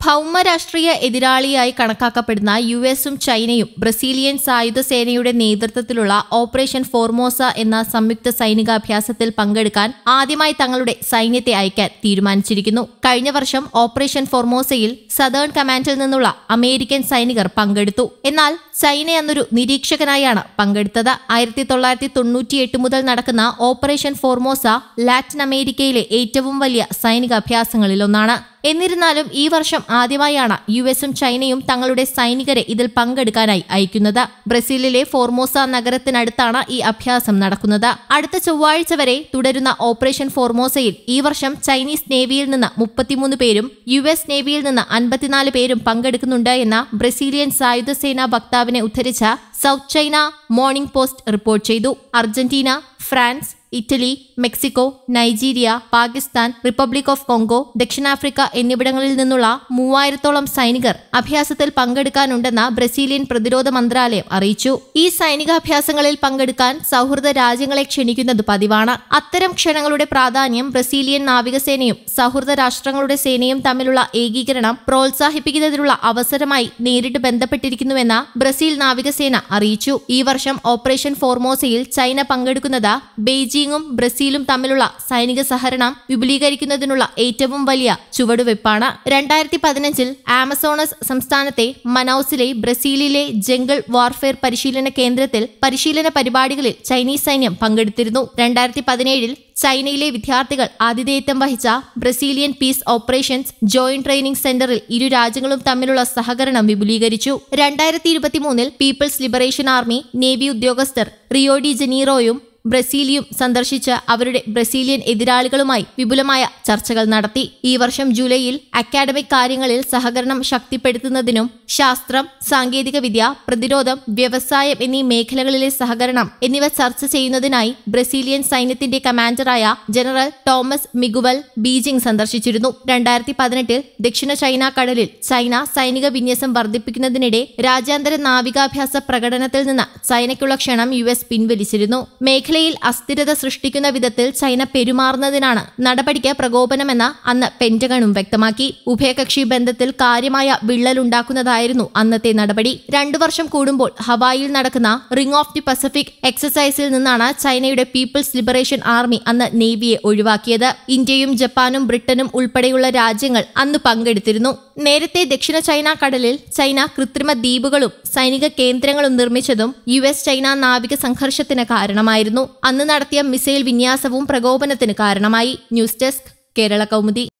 ഭൗമ രാഷ്ട്രീയ എതിരാളിയായി കണക്കാക്കപ്പെടുന്ന യു എസും ചൈനയും ബ്രസീലിയൻ സായുധ സേനയുടെ നേതൃത്വത്തിലുള്ള ഓപ്പറേഷൻ ഫോർമോസ എന്ന സംയുക്ത സൈനികാഭ്യാസത്തിൽ പങ്കെടുക്കാൻ ആദ്യമായി തങ്ങളുടെ സൈന്യത്തെ അയക്കാൻ തീരുമാനിച്ചിരിക്കുന്നു കഴിഞ്ഞ വർഷം ഓപ്പറേഷൻ ഫോർമോസയിൽ സദേൺ കമാൻഡിൽ നിന്നുള്ള അമേരിക്കൻ സൈനികർ പങ്കെടുത്തു എന്നാൽ ചൈന എന്നൊരു നിരീക്ഷകനായാണ് പങ്കെടുത്തത് ആയിരത്തി തൊള്ളായിരത്തി തൊണ്ണൂറ്റിയെട്ട് മുതൽ നടക്കുന്ന ഓപ്പറേഷൻ ഫോർമോസ ലാറ്റിൻ അമേരിക്കയിലെ ഏറ്റവും വലിയ സൈനികാഭ്യാസങ്ങളിലൊന്നാണ് എന്നിരുന്നാലും ഈ വർഷം ആദ്യമായാണ് യു എസും ചൈനയും തങ്ങളുടെ സൈനികരെ ഇതിൽ പങ്കെടുക്കാനായി അയക്കുന്നത് ബ്രസീലിലെ ഫോർമോസ നഗരത്തിനടുത്താണ് ഈ അഭ്യാസം നടക്കുന്നത് അടുത്ത ചൊവ്വാഴ്ച വരെ തുടരുന്ന ഓപ്പറേഷൻ ഫോർമോസയിൽ ഈ വർഷം ചൈനീസ് നേവിയിൽ നിന്ന് മുപ്പത്തിമൂന്ന് പേരും യു എസ് നേവിയിൽ നിന്ന് അൻപത്തിനാല് പേരും പങ്കെടുക്കുന്നുണ്ട് എന്ന ബ്രസീലിയൻ സായുധ സേനാ വക്താവിനെ ഉദ്ധരിച്ച South China Morning Post report ചെയ്തു Argentina France Italy Mexico Nigeria Pakistan Republic of Congo ദക്ഷിണാഫ്രിക്ക എന്നിവിടങ്ങളിൽ നിന്നുള്ള മൂവായിരത്തോളം സൈനികർ അഭ്യാസത്തിൽ പങ്കെടുക്കാനുണ്ടെന്ന് ബ്രസീലിയൻ പ്രതിരോധ മന്ത്രാലയം അറിയിച്ചു ഈ സൈനികാഭ്യാസങ്ങളിൽ പങ്കെടുക്കാൻ സൗഹൃദ രാജ്യങ്ങളെ ക്ഷണിക്കുന്നത് പതിവാണ് അത്തരം ക്ഷണങ്ങളുടെ പ്രാധാന്യം ബ്രസീലിയൻ നാവികസേനയും സൗഹൃദ രാഷ്ട്രങ്ങളുടെ സേനയും തമ്മിലുള്ള ഏകീകരണം പ്രോത്സാഹിപ്പിക്കുന്നതിനുള്ള അവസരമായി നേരിട്ട് ബന്ധപ്പെട്ടിരിക്കുന്നുവെന്ന് ബ്രസീൽ നാവികസേന അറിയിച്ചു ഈ വർഷം ഓപ്പറേഷൻ ഫോർമോസയിൽ ചൈന പങ്കെടുക്കുന്നത് ബെയ്ജിംഗും ബ്രസീലും തമ്മിലുള്ള സൈനിക സഹകരണം വിപുലീകരിക്കുന്നതിനുള്ള ഏറ്റവും വലിയ ചുവടുവെപ്പാണ് രണ്ടായിരത്തി പതിനഞ്ചിൽ ആമസോണസ് സംസ്ഥാനത്തെ മനൌസിലെ ബ്രസീലിലെ ജംഗിൾ വാർഫെയർ പരിശീലന കേന്ദ്രത്തിൽ പരിശീലന പരിപാടികളിൽ ചൈനീസ് സൈന്യം പങ്കെടുത്തിരുന്നു രണ്ടായിരത്തി പതിനേഴിൽ ചൈനയിലെ വിദ്യാർത്ഥികൾ ആതിഥേയത്വം വഹിച്ച Brazilian peace operations joint training സെന്ററിൽ ഇരു രാജ്യങ്ങളും തമ്മിലുള്ള സഹകരണം വിപുലീകരിച്ചു രണ്ടായിരത്തി ഇരുപത്തിമൂന്നിൽ പീപ്പിൾസ് ലിബറേഷൻ ആർമി നേവി ഉദ്യോഗസ്ഥർ റിയോ ഡി ജനീറോയും ബ്രസീലിയും സന്ദർശിച്ച് അവരുടെ ബ്രസീലിയൻ എതിരാളികളുമായി വിപുലമായ ചർച്ചകൾ നടത്തി ഈ വർഷം ജൂലൈയിൽ അക്കാഡമിക് കാര്യങ്ങളിൽ സഹകരണം ശക്തിപ്പെടുത്തുന്നതിനും ശാസ്ത്രം സാങ്കേതികവിദ്യ പ്രതിരോധം വ്യവസായം എന്നീ മേഖലകളിലെ സഹകരണം എന്നിവ ചർച്ച ചെയ്യുന്നതിനായി ബ്രസീലിയൻ സൈന്യത്തിന്റെ കമാൻഡറായ ജനറൽ തോമസ് മിഗുവൽ ബീജിംഗ് സന്ദർശിച്ചിരുന്നു രണ്ടായിരത്തി പതിനെട്ടിൽ ദക്ഷിണ ചൈന കടലിൽ ചൈന സൈനിക വിന്യാസം വർദ്ധിപ്പിക്കുന്നതിനിടെ രാജ്യാന്തര നാവികാഭ്യാസ പ്രകടനത്തിൽ നിന്ന് ചൈനയ്ക്കുള്ള ക്ഷണം യു എസ് പിൻവലിച്ചിരുന്നു മേഖലയിൽ അസ്ഥിരത സൃഷ്ടിക്കുന്ന വിധത്തിൽ ചൈന പെരുമാറുന്നതിനാണ് നടപടിക്ക് പ്രകോപനമെന്ന് അന്ന് പെന്റഗണും വ്യക്തമാക്കി ഉഭയകക്ഷി ബന്ധത്തിൽ കാര്യമായ വിള്ളലുണ്ടാക്കുന്നതായിരുന്നു അന്നത്തെ നടപടി രണ്ടു വർഷം കൂടുമ്പോൾ ഹവായിൽ നടക്കുന്ന റിംഗ് ഓഫ് ദി പസഫിക് എക്സസൈസിൽ നിന്നാണ് ചൈനയുടെ പീപ്പിൾസ് ലിബറേഷൻ ആർമി അന്ന് നേവിയെ ഒഴിവാക്കിയത് ഇന്ത്യയും ജപ്പാനും ബ്രിട്ടനും ഉൾപ്പെടെയുള്ള രാജ്യങ്ങൾ അന്ന് പങ്കെടുത്തിരുന്നു നേരത്തെ ദക്ഷിണ ചൈന കടലിൽ ചൈന കൃത്രിമ ദ്വീപുകളും സൈനിക കേന്ദ്രങ്ങളും നിർമ്മിച്ചതും യു എസ് ചൈന നാവിക സംഘർഷത്തിന് കാരണമായിരുന്നു അന്ന് നടത്തിയ മിസൈൽ വിന്യാസവും പ്രകോപനത്തിന് കാരണമായി ന്യൂസ് ഡെസ്ക് കേരള കൗമുദി